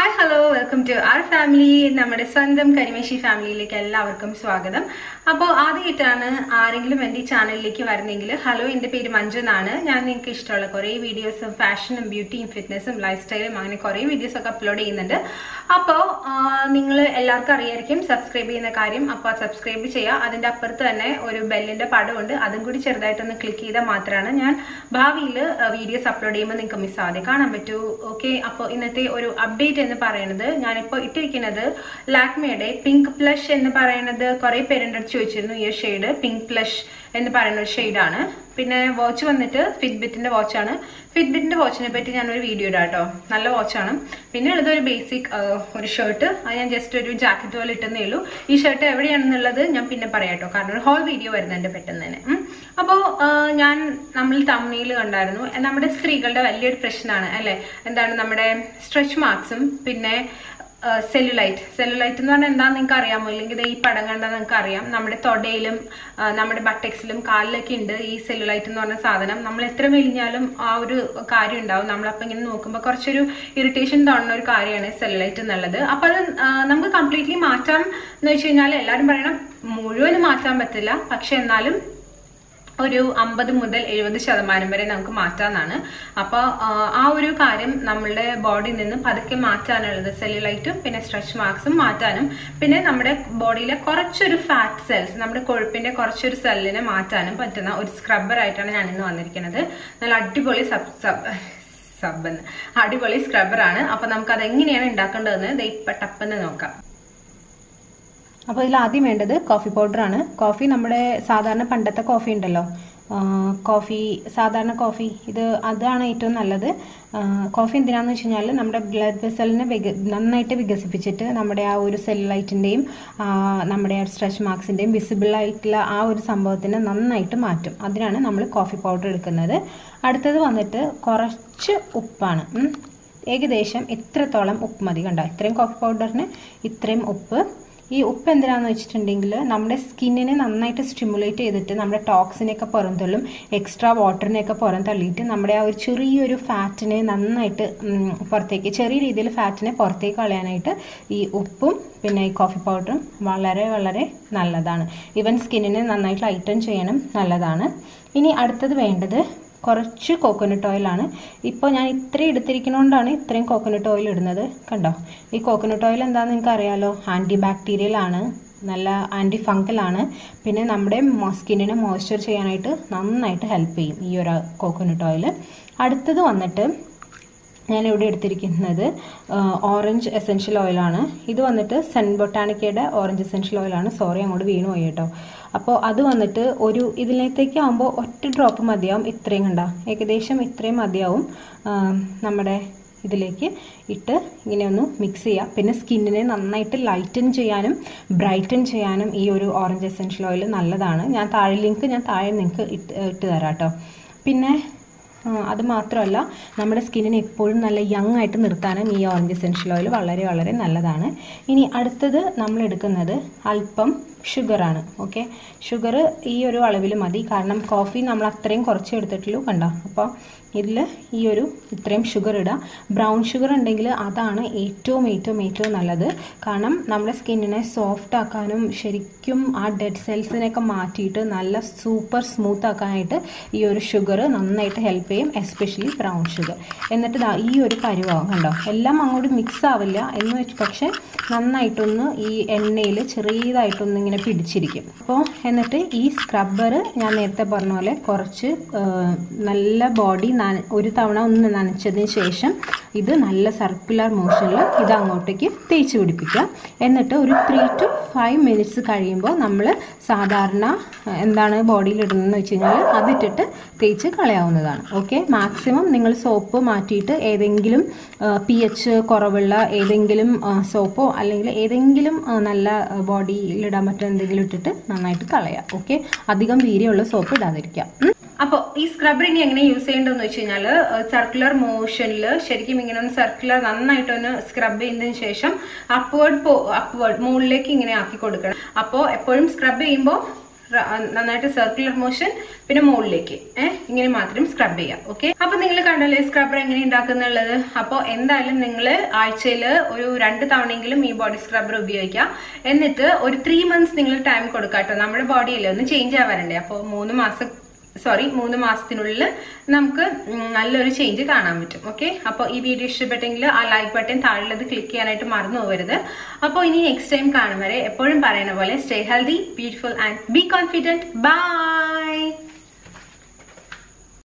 Hi hello welcome to our family നമ്മുടെ സ്വന്തം കരിമേശി ഫാമിലിയിലേക്ക് എല്ലാവർക്കും സ്വാഗതം അപ്പോൾ ആദ്യമായിട്ടാണ് ആരെങ്കിലും എൻ്റെ ഈ ചാനലിലേക്ക് വരുന്നെങ്കിൽ ഹലോ എൻ്റെ പേര് മഞ്ജു എന്നാണ് ഞാൻ നിങ്ങൾക്ക് ഇഷ്ടമുള്ള കുറേ വീഡിയോസും ഫാഷനും ബ്യൂട്ടിയും ഫിറ്റ്നസും ലൈഫ് സ്റ്റൈലും അങ്ങനെ കുറേ വീഡിയോസ് ഒക്കെ അപ്ലോഡ് ചെയ്യുന്നുണ്ട് അപ്പോൾ നിങ്ങൾ എല്ലാവർക്കും അറിയായിരിക്കും സബ്സ്ക്രൈബ് ചെയ്യുന്ന കാര്യം അപ്പോൾ സബ്സ്ക്രൈബ് ചെയ്യുക അതിൻ്റെ അപ്പുറത്ത് തന്നെ ഒരു ബെല്ലിൻ്റെ പടമുണ്ട് അതും കൂടി ചെറുതായിട്ടൊന്ന് ക്ലിക്ക് ചെയ്താൽ മാത്രമാണ് ഞാൻ ഭാവിയിൽ വീഡിയോസ് അപ്ലോഡ് ചെയ്യുമ്പോൾ നിങ്ങൾക്ക് മിസ്സാതെ കാണാൻ പറ്റൂ ഓക്കെ അപ്പോൾ ഇന്നത്തെ ഒരു അപ്ഡേറ്റ് എന്ന് പറയുന്നത് ഞാനിപ്പോൾ ഇട്ടിരിക്കുന്നത് ലാക്മയുടെ പിങ്ക് പ്ലഷ് എന്ന് പറയുന്നത് കുറേ പേരുടെ അടുത്ത് ചോദിച്ചിരുന്നു ഈ ഷെയ്ഡ് പിങ്ക് പ്ലഷ് എന്ന് പറയുന്ന ഒരു ഷെയ്ഡാണ് പിന്നെ വാച്ച് വന്നിട്ട് ഫിറ്റ്ബിറ്റിന്റെ വാച്ചാണ് ഫിറ്റ്ബിറ്റിന്റെ വാച്ചിനെ പറ്റി ഞാനൊരു വീഡിയോ ഇടാം കേട്ടോ നല്ല വാച്ചാണ് പിന്നെ ഉള്ളത് ഒരു ബേസിക് ഒരു ഷർട്ട് അത് ഞാൻ ജസ്റ്റ് ഒരു ജാക്കറ്റ് പോലെ ഇട്ടെന്നേ ഉള്ളൂ ഈ ഷർട്ട് എവിടെയാണെന്നുള്ളത് ഞാൻ പിന്നെ പറയാം കേട്ടോ കാരണം ഒരു ഹോൾ വീഡിയോ വരുന്നുണ്ട് പെട്ടെന്ന് തന്നെ ഉം. അപ്പോൾ ഞാൻ നമ്മൾ തമിഴിൽ കണ്ടായിരുന്നു നമ്മുടെ സ്ത്രീകളുടെ വലിയൊരു പ്രശ്നമാണ് അല്ലെ എന്താണ് നമ്മുടെ സ്ട്രെച്ച് മാർക്സും പിന്നെ സെല്ലുലൈറ്റ് സെല്ലുലൈറ്റ് എന്ന് പറഞ്ഞാൽ എന്താണെന്ന് നിങ്ങൾക്ക് അറിയാമോ ഇല്ലെങ്കിൽ ഈ പടം കണ്ടാൽ നിങ്ങൾക്ക് അറിയാം നമ്മുടെ തൊടയിലും ആ, നമ്മുടെ ബട്ടക്സിലും കാലിലൊക്കെ ഉണ്ട് ഈ സെല്ലുലൈറ്റ് എന്ന് പറഞ്ഞ സാധനം നമ്മൾ എത്ര മെലിഞ്ഞാലും ആ ഒരു കാര്യം ഉണ്ടാവും നമ്മളപ്പോൾ ഇങ്ങനെ നോക്കുമ്പോൾ കുറച്ചൊരു ഇറിറ്റേഷൻ തോന്നുന്ന ഒരു കാര്യമാണ് സെല്ലുലൈറ്റ് എന്നുള്ളത് അപ്പോൾ അത് ആ, നമുക്ക് കംപ്ലീറ്റ്ലി മാറ്റാം എന്ന് വെച്ച് കഴിഞ്ഞാൽ എല്ലാവരും പറയണം മുഴുവനും മാറ്റാൻ പറ്റില്ല പക്ഷെ എന്നാലും ഒരു അമ്പത് മുതൽ എഴുപത് ശതമാനം വരെ നമുക്ക് മാറ്റാന്നാണ് അപ്പോൾ ആ ഒരു കാര്യം നമ്മളുടെ ബോഡിയിൽ നിന്ന് പതുക്കെ മാറ്റാനുള്ളത് സെല്ലുലൈറ്റും പിന്നെ സ്ട്രെച്ച് മാർക്സും മാറ്റാനും പിന്നെ നമ്മുടെ ബോഡിയിലെ കുറച്ചൊരു ഫാറ്റ് സെൽസ് നമ്മുടെ കൊഴുപ്പിന്റെ കുറച്ചൊരു സെല്ലിനെ മാറ്റാനും പറ്റുന്ന ഒരു സ്ക്രബ്ബർ ആയിട്ടാണ് ഞാൻ ഇന്ന് വന്നിരിക്കുന്നത് നല്ല അടിപൊളി സബ് സബ് സബ് അടിപൊളി സ്ക്രബ്ബറാണ് അപ്പൊ നമുക്ക് അത് എങ്ങനെയാണ് ഉണ്ടാക്കേണ്ടതെന്ന് ദേ ഇപ്പൊ ടപ്പെന്ന് നോക്കാം അപ്പോൾ ഇതിൽ ആദ്യം വേണ്ടത് കോഫി പൗഡറാണ് കോഫി നമ്മുടെ സാധാരണ പണ്ടത്തെ കോഫി ഉണ്ടല്ലോ ആ, കോഫി സാധാരണ കോഫി ഇത് അതാണ് ഏറ്റവും നല്ലത് ആ, കോഫി എന്തിനാന്ന് വെച്ച് കഴിഞ്ഞാൽ നമ്മുടെ ബ്ലഡ് വെസലിനെ വിക നന്നായിട്ട് വികസിപ്പിച്ചിട്ട് നമ്മുടെ ആ ഒരു സെല്ലുലൈറ്റിൻ്റെയും നമ്മുടെ ആ സ്ട്രെച്ച് മാർക്സിൻ്റെയും വിസിബിൾ ആയിട്ടുള്ള ആ ഒരു സംഭവത്തിനെ നന്നായിട്ട് മാറ്റും അതിനാണ് നമ്മൾ കോഫി പൗഡർ എടുക്കുന്നത് അടുത്തത് വന്നിട്ട് കുറച്ച് ഉപ്പാണ് ഉം. ഏകദേശം ഇത്രത്തോളം ഉപ്പ് മതി കണ്ടോ ഇത്രയും കോഫി പൗഡറിന് ഇത്രയും ഉപ്പ് ഈ ഉപ്പ് എന്തിനാന്ന് വെച്ചിട്ടുണ്ടെങ്കിൽ നമ്മുടെ സ്കിന്നിനെ നന്നായിട്ട് സ്റ്റിമുലേറ്റ് ചെയ്തിട്ട് നമ്മുടെ ടോക്സിനെയൊക്കെ പുറന്തള്ളും എക്സ്ട്രാ വാട്ടറിനെയൊക്കെ പുറം തള്ളിയിട്ട് നമ്മുടെ ആ ഒരു ചെറിയൊരു ഫാറ്റിനെ നന്നായിട്ട് ഉം, പുറത്തേക്ക് ചെറിയ രീതിയിൽ ഫാറ്റിനെ പുറത്തേക്ക് കളയാനായിട്ട് ഈ ഉപ്പും പിന്നെ ഈ കോഫി പൗഡറും വളരെ വളരെ നല്ലതാണ് ഈവൻ സ്കിന്നിനെ നന്നായിട്ട് ലൈറ്റൻ ചെയ്യാനും നല്ലതാണ് ഇനി അടുത്തത് വേണ്ടത് കുറച്ച് കോക്കനട്ട് ഓയിലാണ് ഇപ്പോൾ ഞാൻ ഇത്രയും എടുത്തിരിക്കുന്നതുകൊണ്ടാണ് ഇത്രയും കോക്കനട്ട് ഓയിൽ ഇടുന്നത് കണ്ടോ ഈ കോക്കനട്ട് ഓയിൽ എന്താണെന്ന് നിങ്ങൾക്ക് അറിയാലോ ആൻറ്റി ബാക്ടീരിയൽ ആണ് നല്ല ആൻറ്റി ഫംഗലാണ് പിന്നെ നമ്മുടെ സ്കിന്നിനെ മോയ്സ്ചർ ചെയ്യാനായിട്ട് നന്നായിട്ട് ഹെൽപ്പ് ചെയ്യും ഈ ഒരു കോക്കനട്ട് ഓയിൽ അടുത്തത് വന്നിട്ട് ഞാൻ ഇവിടെ എടുത്തിരിക്കുന്നത് ഓറഞ്ച് എസെൻഷ്യൽ ഓയിലാണ് ഇത് വന്നിട്ട് സെൻ ബൊട്ടാണിക്കയുടെ ഓറഞ്ച് എസെൻഷ്യൽ ഓയിലാണ് സോറി അങ്ങോട്ട് വീണു പോയി കേട്ടോ അപ്പോൾ അത് വന്നിട്ട് ഒരു ഇതിനകത്തേക്ക് ആകുമ്പോൾ ഒറ്റ ഡ്രോപ്പ് മതിയാവും ഇത്രയും കണ്ട ഏകദേശം ഇത്രയും മതിയാവും ആ, നമ്മുടെ ഇതിലേക്ക് ഇട്ട് ഇങ്ങനെ ഒന്ന് മിക്സ് ചെയ്യുക പിന്നെ സ്കിന്നിനെ നന്നായിട്ട് ലൈറ്റൻ ചെയ്യാനും ബ്രൈറ്റൻ ചെയ്യാനും ഈ ഒരു ഓറഞ്ച് എസെൻഷ്യൽ ഓയിൽ നല്ലതാണ് ഞാൻ താഴെ ലിങ്ക് ഞാൻ താഴെ നിങ്ങൾക്ക് ഇട്ട് ഇട്ട് തരാം കേട്ടോ പിന്നെ ആ, അത് മാത്രമല്ല നമ്മുടെ സ്കിന്നിനെ എപ്പോഴും നല്ല യങ് ആയിട്ട് നിർത്താനും ഈ ഓറഞ്ച് എസെൻഷ്യൽ ഓയിൽ വളരെ വളരെ നല്ലതാണ് ഇനി അടുത്തത് നമ്മൾ എടുക്കുന്നത് അല്പം ഷുഗറാണ് ഓക്കെ ഷുഗർ ഈ ഒരു അളവിൽ മതി കാരണം കോഫി നമ്മൾ അത്രയും കുറച്ച് എടുത്തിട്ടുള്ളൂ കണ്ടോ അപ്പോൾ ഇതിൽ ഈ ഒരു ഇത്രയും ഷുഗർ ഇടാം ബ്രൗൺ ഷുഗർ ഉണ്ടെങ്കിൽ അതാണ് ഏറ്റവും ഏറ്റവും ഏറ്റവും നല്ലത് കാരണം നമ്മുടെ സ്കിന്നിനെ സോഫ്റ്റ് ആക്കാനും ശരിക്കും ആ ഡെഡ് സെൽസിനെയൊക്കെ മാറ്റിയിട്ട് നല്ല സൂപ്പർ സ്മൂത്ത് ആക്കാനായിട്ട് ഈ ഒരു ഷുഗർ നന്നായിട്ട് ഹെൽപ്പ് ചെയ്യും എസ്പെഷ്യലി ബ്രൗൺ ഷുഗർ എന്നിട്ട് ദാ ഈ ഒരു പരുവാകും കണ്ടോ എല്ലാം അങ്ങോട്ട് മിക്സ് ആവില്ല എന്ന് വെച്ച് പക്ഷേ നന്നായിട്ടൊന്ന് ഈ എണ്ണയിൽ ചെറിയതായിട്ടൊന്ന് ഇങ്ങനെ പിടിച്ചിരിക്കും അപ്പോൾ എന്നിട്ട് ഈ സ്ക്രബ്ബർ ഞാൻ നേരത്തെ പറഞ്ഞ പോലെ കുറച്ച് ആ, നല്ല ബോഡി ഒരു തവണ ഒന്ന് നനച്ചതിന് ശേഷം ഇത് നല്ല സർക്കുലർ മോഷനിൽ ഇത് അങ്ങോട്ടേക്ക് തേച്ച് പിടിപ്പിക്കുക എന്നിട്ട് ഒരു ത്രീ ടു ഫൈവ് മിനിറ്റ്സ് കഴിയുമ്പോൾ നമ്മൾ സാധാരണ ആ, എന്താണ് ബോഡിയിൽ ഇടുന്നതെന്ന് വെച്ച് കഴിഞ്ഞാൽ അതിട്ടിട്ട് തേച്ച് കളയാവുന്നതാണ് ഓക്കെ മാക്സിമം നിങ്ങൾ സോപ്പ് മാറ്റിയിട്ട് ഏതെങ്കിലും പി എച്ച് കുറവുള്ള ഏതെങ്കിലും സോപ്പോ അല്ലെങ്കിൽ ഏതെങ്കിലും ആ, നല്ല ബോഡിയിലിടാൻ പറ്റുന്ന എന്തെങ്കിലും ഇട്ടിട്ട് നന്നായിട്ട് കളയാം ഓക്കെ അധികം വീര്യമുള്ള സോപ്പ് ഇടാതിരിക്കാം ഉം. അപ്പോൾ ഈ സ്ക്രബ്ബർ ഇനി എങ്ങനെ യൂസ് ചെയ്യേണ്ടതെന്ന് വെച്ച് കഴിഞ്ഞാൽ സർക്കുലർ മോഷനിൽ ശരിക്കും ഇങ്ങനെ ഒന്ന് സർക്കുലർ നന്നായിട്ട് ഒന്ന് സ്ക്രബ് ചെയ്തതിന് ശേഷം അപ്വേർഡ് പോ അപ്വേർഡ് മുകളിലേക്ക് ഇങ്ങനെ ആക്കി കൊടുക്കണം അപ്പോൾ എപ്പോഴും സ്ക്രബ് ചെയ്യുമ്പോൾ റ- നന്നായിട്ട് സർക്കുലർ മോഷൻ പിന്നെ മുകളിലേക്ക് ഏഹ് ഇങ്ങനെ മാത്രം സ്ക്രബ് ചെയ്യാം ഓക്കെ അപ്പൊ നിങ്ങൾ കണ്ടല്ലേ സ്ക്രബർ എങ്ങനെ ഉണ്ടാക്കുന്നുള്ളത് അപ്പോൾ എന്തായാലും നിങ്ങൾ ആഴ്ചയിൽ ഒരു രണ്ട് തവണയെങ്കിലും ഈ ബോഡി സ്ക്രബർ ഉപയോഗിക്കാം എന്നിട്ട് ഒരു ത്രീ മന്ത്സ് നിങ്ങൾ ടൈം കൊടുക്കാം കേട്ടോ നമ്മുടെ ബോഡിയല്ലേ ഒന്ന് ചേഞ്ച് ആവാറുണ്ട് അപ്പോൾ മൂന്ന് മാസം സോറി മൂന്ന് മാസത്തിനുള്ളിൽ നമുക്ക് ഉം, നല്ലൊരു ചേഞ്ച് കാണാൻ പറ്റും ഓക്കെ അപ്പോൾ ഈ വീഡിയോ ഇഷ്ടപ്പെട്ടെങ്കിൽ ആ ലൈക്ക് ബട്ടൺ താഴെയുള്ളത് ക്ലിക്ക് ചെയ്യാനായിട്ട് മറന്നു പോകരുത് അപ്പോൾ ഇനി നെക്സ്റ്റ് ടൈം കാണും വരെ എപ്പോഴും പറയുന്ന പോലെ stay healthy beautiful and be confident by